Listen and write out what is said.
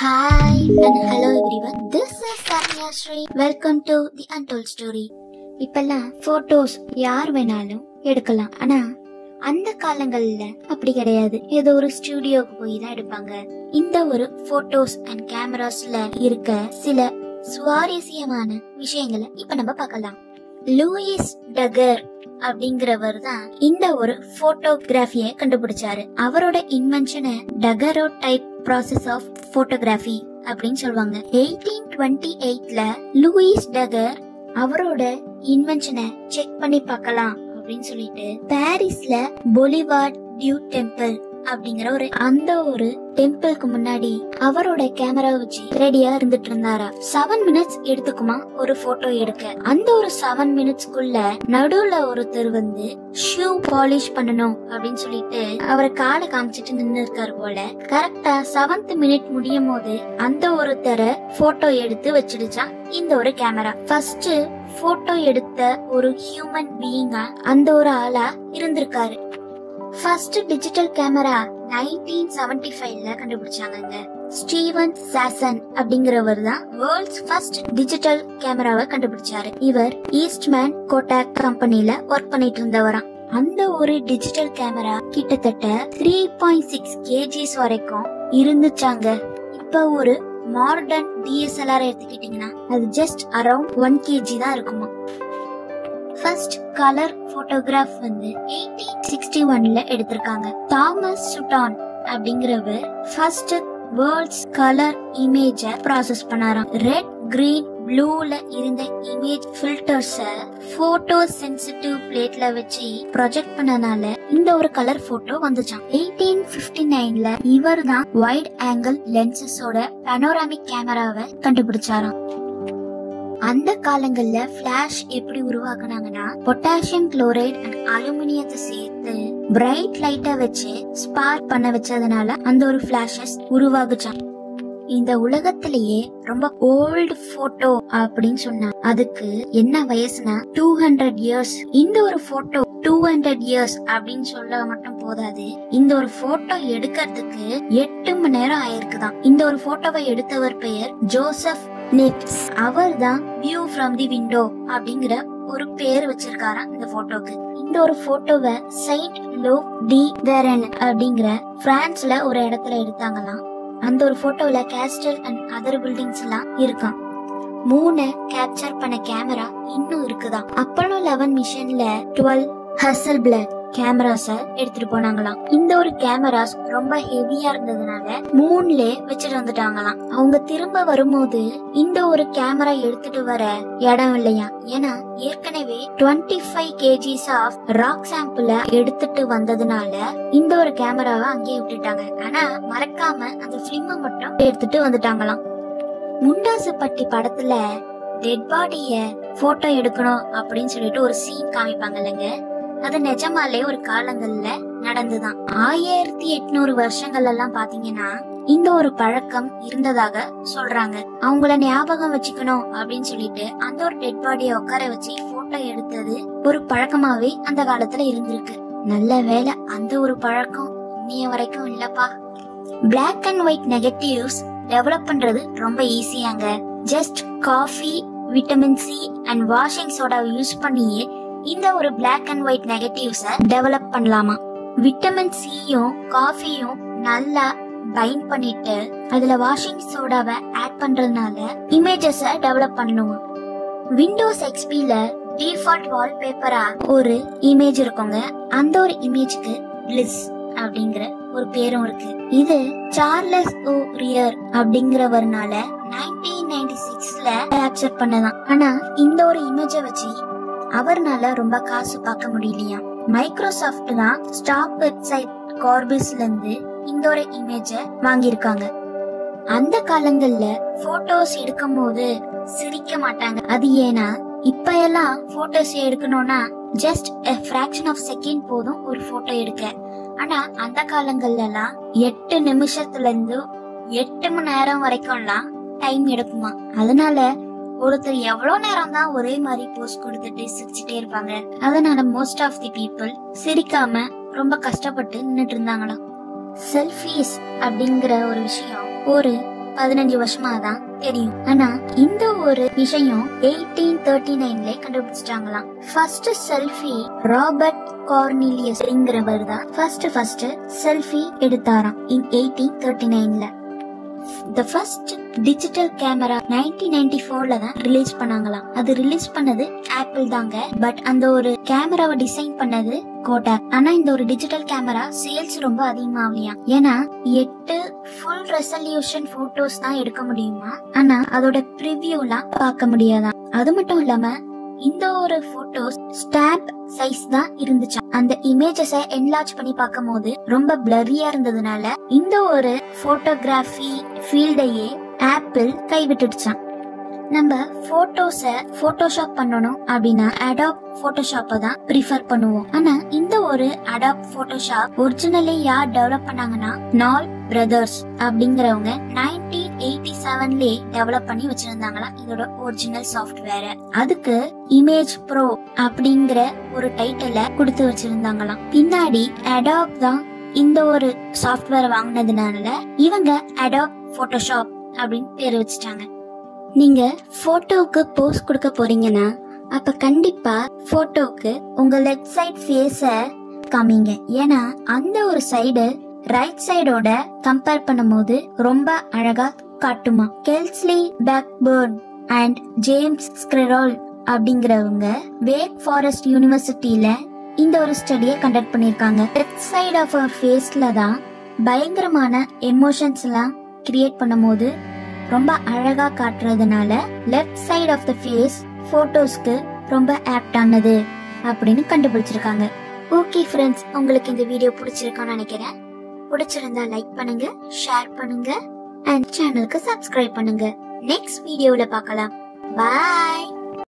Hi and hello everyone. This is Sanya Sri. Welcome to the Untold Story. இப்பெல்லாம் photos யார் வேணாலும் எடுக்கலாம் ஆனா அந்த காலங்கள்ல அப்படி கிடையாது ஏதோ ஒரு ஸ்டுடியோக்கு போய் தான் எடுப்பாங்க இந்த ஒரு போட்டோஸ் அண்ட் கேமராஸ்ல இருக்க சில சுவாரஸ்யமான விஷயங்களை இப்ப நம்ம பார்க்கலாம் லூயிஸ் டகர் அப்படிங்கிறவர் தான் இந்த ஒரு போட்டோகிராஃபிய கண்டுபிடிச்சாரு அவரோட இன்வென்ஷனை daguerreotype process of photography அப்படின்னு சொல்லுவாங்க எயிட்டீன் டுவெண்ட்டி எயிட்ல லூயிஸ் டகர் அவரோட இன்வென்ஷனை செக் பண்ணி பார்க்கலாம் அப்படின்னு சொல்லிட்டு பாரிஸ்ல பொலிவார்ட் டியூ டெம்பிள் அப்படிங்கிற ஒரு அந்த ஒரு டெம்பிளுக்கு முன்னாடி அவரோட கேமரா வச்சு ரெடியா இருந்துட்டு இருந்தாரா செவன் மினிட்ஸ் எடுத்துக்குமா ஒரு போட்டோ எடுக்க அந்த ஒரு செவன் மினிட்ஸ்க்குள்ள நடுவுல ஒருத்தர் வந்து ஷூ பாலிஷ் பண்ணணும் அப்படின்னு சொல்லிட்டு அவர் காலை காமிச்சிட்டு நின்னு இருக்காரு போல கரெக்டா செவன்த் மினிட் முடியும் போது அந்த ஒருத்தரை போட்டோ எடுத்து வச்சிடுச்சா இந்த ஒரு கேமரா ஃபர்ஸ்ட் போட்டோ எடுத்த ஒரு ஹியூமன் பீயிங்கா அந்த ஒரு ஆளா இருந்திருக்காரு first digital camera nineteen seventy ஃபைவ்ல கண்டுபிடிச்சாங்க ஸ்டீவன் சாசன் அப்படிங்கிறவர் தான் வேர்ல்ட்ஸ் ஃபர்ஸ்ட் டிஜிட்டல் கேமராவை கண்டுபிடிச்சாரு இவர் ஈஸ்ட்மேன் கோட்டாக் கம்பெனில ஒர்க் பண்ணிட்டு இருந்தவராம் அந்த ஒரு டிஜிட்டல் கேமரா கிட்டத்தட்ட த்ரீ பாயிண்ட் சிக்ஸ் கேஜிஸ் வரைக்கும் இருந்துச்சாங்க இப்ப ஒரு மாடர்ன் டிஎஸ்எல்ஆர் எடுத்துக்கிட்டீங்கன்னா அது ஜஸ்ட் அரௌண்ட் ஒன் கேஜி தான் இருக்குமா ஃபர்ஸ்ட் கலர் போட்டோகிராஃப் வந்து எயிட்டீன் சிக்ஸ்டி ஒன்ல எடுத்திருக்காங்க தாமஸ் சுட்டான் அப்படிங்கிறவர் ஃபர்ஸ்ட் வேர்ல்ட்ஸ் கலர் இமேஜ ப்ராசஸ் பண்ணாராம் ரெட் கிரீன் ப்ளூல இருந்த இமேஜ் ஃபில்டர்ஸ போட்டோ சென்சிட்டிவ் பிளேட்ல வச்சு ப்ரொஜெக்ட் பண்ணனால இந்த ஒரு கலர் போட்டோ வந்துச்சாம் எயிட்டீன் பிப்டி நைன்ல இவர் தான் வைட் ஆங்கிள் லென்சஸோட பனோராமிக் கேமராவை கண்டுபிடிச்சாராம் அந்த காலங்கள்ல பிளாஷ் எப்படி உருவாக்குனாங்கன்னா பொட்டாசியம் குளோரைட் அண்ட் அலுமினியத்தை சேர்த்து பிரைட் லைட்டை வச்சு ஸ்பார்க் பண்ண வச்சதுனால அந்த ஒரு பிளாஷஸ் உருவாகுச்சாம் இந்த உலகத்திலேயே ரொம்ப ஓல்டு போட்டோ அப்படின்னு சொன்னா அதுக்கு என்ன வயசுனா டூ ஹண்ட்ரட் இயர்ஸ் இந்த ஒரு போட்டோ டூ ஹண்ட்ரட் இயர்ஸ் அப்படின்னு சொல்ல மட்டும் போதாது இந்த ஒரு போட்டோ எடுக்கிறதுக்கு எட்டு மணி நேரம் ஆயிருக்குதான் இந்த ஒரு போட்டோவை எடுத்தவர் பெயர் ஜோசப் நெப்ஸ் அவர் தான் வியூ ஃப்ரம் தி விண்டோ அப்படிங்கிற ஒரு பேர் வச்சிருக்காராம் இந்த போட்டோக்கு இந்த ஒரு போட்டோவை செயின்ட் லோ டி வேரன் அப்படிங்கிற பிரான்ஸ்ல ஒரு இடத்துல எடுத்தாங்களாம் அந்த ஒரு போட்டோல கேஸ்டல் அண்ட் அதர் பில்டிங்ஸ் எல்லாம் இருக்காம் மூணு கேப்சர் பண்ண கேமரா இன்னும் இருக்குதாம் அப்போலோ லெவன் மிஷன்ல டுவெல் ஹசல் பிளட் கேமராஸ எடுத்துட்டு போனாங்களாம் இந்த ஒரு கேமராஸ் ரொம்ப ஹெவியா இருந்ததுனால மூணுல வச்சுட்டு வந்துட்டாங்களாம் அவங்க திரும்ப வரும்போது இந்த ஒரு கேமரா எடுத்துட்டு வர இடம் இல்லையா ஏன்னா ஏற்கனவே twenty five KGs of rock சாம்பிள எடுத்துட்டு வந்ததுனால இந்த ஒரு கேமராவை அங்கேயே விட்டுட்டாங்க ஆனா மறக்காம அந்த பிலிம மட்டும் எடுத்துட்டு வந்துட்டாங்களாம் முண்டாசுப்பட்டி படத்துல டெட் பாடிய போட்டோ எடுக்கணும் அப்படின்னு சொல்லிட்டு ஒரு சீன் காமிப்பாங்க இல்லைங்க அது நிஜமாலே ஒரு காலங்கள்ல நடந்துதான் ஆயிரத்தி எட்நூறு வருஷங்கள் எல்லாம் பாத்தீங்கன்னா இந்த ஒரு பழக்கம் இருந்ததாக சொல்றாங்க அவங்கள ஞாபகம் வச்சுக்கணும் அப்படின்னு சொல்லிட்டு அந்த ஒரு டெட் பாடிய உட்கார வச்சு போட்டோ எடுத்தது ஒரு பழக்கமாவே அந்த காலத்துல இருந்திருக்கு நல்ல வேலை அந்த ஒரு பழக்கம் இன்னைய வரைக்கும் இல்லப்பா black and white negatives develop பண்றது ரொம்ப ஈஸியாங்க just coffee vitamin C and washing soda use பண்ணியே இந்த ஒரு பிளாக் அண்ட் ஒயிட் நெகட்டிவ்ஸ டெவலப் பண்ணலாமா விட்டமின் சியும் காஃபியும் நல்லா பைண்ட் பண்ணிட்டு அதுல வாஷிங் சோடாவை ஆட் பண்றதுனால இமேஜஸ டெவலப் பண்ணணுமா விண்டோஸ் எக்ஸ்பில டிஃபால்ட் வால்பேப்பரா ஒரு இமேஜ் இருக்குங்க அந்த ஒரு இமேஜ்க்கு பிளிஸ் அப்படிங்கிற ஒரு பேரும் இருக்கு இது சார்லஸ் ஓ ரியர் அப்படிங்கிறவர்னால நைன்டீன் நைன்டி சிக்ஸ்ல கேப்சர் பண்ணதான் ஆனா இந்த ஒரு இமேஜை வச்சு அவர்னால ரொம்ப காசு பார்க்க முடியலையா மைக்ரோசாஃப்ட் தான் ஸ்டாக் வெப்சைட் கார்பிஸ்ல இருந்து இந்த ஒரு இமேஜ வாங்கியிருக்காங்க அந்த காலங்கள்ல போட்டோஸ் எடுக்கும் போது சிரிக்க மாட்டாங்க அது ஏன்னா இப்ப எல்லாம் போட்டோஸ் எடுக்கணும்னா just a fraction of second போதும் ஒரு போட்டோ எடுக்க ஆனா அந்த காலங்கள்ல எல்லாம் எட்டு நிமிஷத்துல இருந்து எட்டு மணி நேரம் வரைக்கும்லாம் டைம் எடுக்குமா அதனால ஒருத்தர் எவ்வளவு நேரம் தான் ஒரே மாதிரி போஸ்ட் கொடுத்துட்டு சிரிச்சுட்டே இருப்பாங்க அதனால மோஸ்ட் ஆஃப் தி பீப்புள் சிரிக்காம ரொம்ப கஷ்டப்பட்டு நின்னுட்டு இருந்தாங்களாம் செல்ஃபீஸ் அப்படிங்கிற ஒரு விஷயம் ஒரு பதினஞ்சு வருஷமா தான் தெரியும் ஆனா இந்த ஒரு விஷயம் எயிட்டீன் தேர்ட்டி நைன்ல கண்டுபிடிச்சிட்டாங்களாம் ஃபர்ஸ்ட் செல்ஃபி ராபர்ட் கார்னிலியஸ்ங்கிறவர் தான் ஃபர்ஸ்ட் ஃபர்ஸ்ட் செல்ஃபி எடுத்தாராம் இன் எயிட்டீன் தேர்ட்டி நைன்ல the first digital camera nineteen ninety ஃபோர்ல தான் ரிலீஸ் பண்ணாங்களாம் அது ரிலீஸ் பண்ணது ஆப்பிள் தாங்க பட் அந்த ஒரு கேமராவை டிசைன் பண்ணது கோடாக் ஆனா இந்த ஒரு டிஜிட்டல் கேமரா சேல்ஸ் ரொம்ப அதிகமாகலையா ஏன்னா எட்டு ஃபுல் ரெசல்யூஷன் போட்டோஸ் தான் எடுக்க முடியுமா ஆனா அதோட ப்ரிவியூலாம் பார்க்க முடியாதான் அது மட்டும் இல்லாம இந்த ஒரு போட்டோஸ் ஸ்டாம்ப் சைஸ் தான் இருந்துச்சு அந்த இமேஜஸ என்லார்ஜ் பண்ணி பார்க்கும் போது ரொம்ப பிளரியா இருந்ததுனால இந்த ஒரு போட்டோகிராஃபி ஃபீல்டையே ஆப்பிள் கைவிட்டுடுச்சான் நம்ம போட்டோஸ போட்டோஷாப் பண்ணணும் அப்படின்னா அடாப் போட்டோஷாப்பை தான் ப்ரிஃபர் பண்ணுவோம் ஆனா இந்த ஒரு அடாப் போட்டோஷாப் ஒரிஜினலி யார் டெவலப் பண்ணாங்கன்னா நால் பிரதர்ஸ் அப்படிங்கிறவங்க நைன்டீன் எயிட்டி செவன்லயே டெவலப் பண்ணி வச்சிருந்தாங்களாம் இதோட ஒரிஜினல் சாஃப்ட்வேர் அதுக்கு இமேஜ் ப்ரோ அப்படிங்கிற ஒரு டைட்டில கொடுத்து வச்சிருந்தாங்களாம் பின்னாடி அடாப் தான் இந்த ஒரு சாஃப்ட்வேர் வாங்கினதுனால இவங்க அடாப் போட்டோஷாப் அப்படின்னு பேர் வச்சுட்டாங்க நீங்க போட்டோவுக்கு போஸ் கொடுக்க போறீங்கன்னா அப்ப கண்டிப்பா போட்டோவுக்கு உங்க லெஃப்ட் சைடு ஃபேஸ காமிங்க ஏன்னா அந்த ஒரு சைடு ரைட் சைடோட கம்பேர் பண்ணும்போது ரொம்ப அழகா காட்டுமா கெல்ஸ்லி பேக்பர்ன் அண்ட் ஜேம்ஸ் ஸ்கிரரோல் அப்படிங்கிறவங்க வேக் ஃபாரஸ்ட் யூனிவர்சிட்டியில இந்த ஒரு ஸ்டடியை கண்டக்ட் பண்ணிருக்காங்க லெஃப்ட் சைடு ஆஃப் அவர் ஃபேஸ்ல தான் பயங்கரமான எமோஷன்ஸ் எல்லாம் கிரியேட் பண்ணும்போது ரொம்ப அழகா காட்டுறதுனால left side of the face போட்டோஸ்க்கு ரொம்ப ஆப்ட் ஆனது அப்படின்னு கண்டுபிடிச்சிருக்காங்க ஓகே ஃப்ரெண்ட்ஸ் உங்களுக்கு இந்த வீடியோ பிடிச்சிருக்கான்னு நினைக்கிறேன் பிடிச்சிருந்தா லைக் பண்ணுங்க ஷேர் பண்ணுங்க அண்ட் சேனலுக்கு சப்ஸ்கிரைப் பண்ணுங்க நெக்ஸ்ட் வீடியோல பார்க்கலாம் பாய்